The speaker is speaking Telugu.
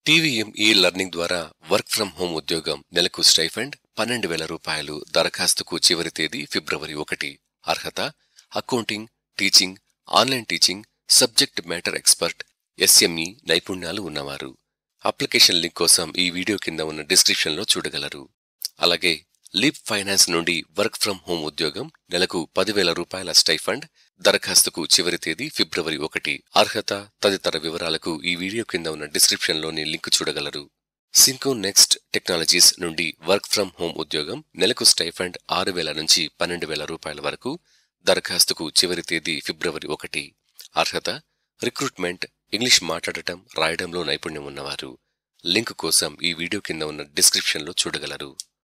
టీవీఎం ఈ లెర్నింగ్ ద్వారా వర్క్ ఫ్రం హోం ఉద్యోగం నెలకు స్టైఫండ్ పన్నెండు వేల రూపాయలు దరఖాస్తుకు చివరి తేదీ ఫిబ్రవరి ఒకటి అర్హత accounting teaching online teaching subject matter expert SME నైపుణ్యాలు ఉన్నవారు అప్లికేషన్ లింక్ కోసం ఈ వీడియో కింద ఉన్న డిస్క్రిప్షన్లో చూడగలరు అలాగే లీప్ ఫైనాన్స్ నుండి వర్క్ ఫ్రం హోం ఉద్యోగం నెలకు పదివేల రూపాయల స్టైఫండ్ దరఖాస్తుకు చివరి తేదీ ఫిబ్రవరి ఒకటి అర్హత తదితర వివరాలకు ఈ వీడియో కింద ఉన్న డిస్క్రిప్షన్లోని లింక్ చూడగలరు సింకో నెక్స్ట్ టెక్నాలజీస్ నుండి వర్క్ ఫ్రం హోం ఉద్యోగం నెలకు స్టైఫండ్ ఆరు వేల నుంచి పన్నెండు వేల రూపాయల వరకు దరఖాస్తుకు చివరి తేదీ ఫిబ్రవరి ఒకటి అర్హత రిక్రూట్మెంట్ ఇంగ్లీష్ మాట్లాడటం రాయడంలో నైపుణ్యం ఉన్నవారు లింక్ కోసం ఈ వీడియో కింద ఉన్న డిస్క్రిప్షన్లో చూడగలరు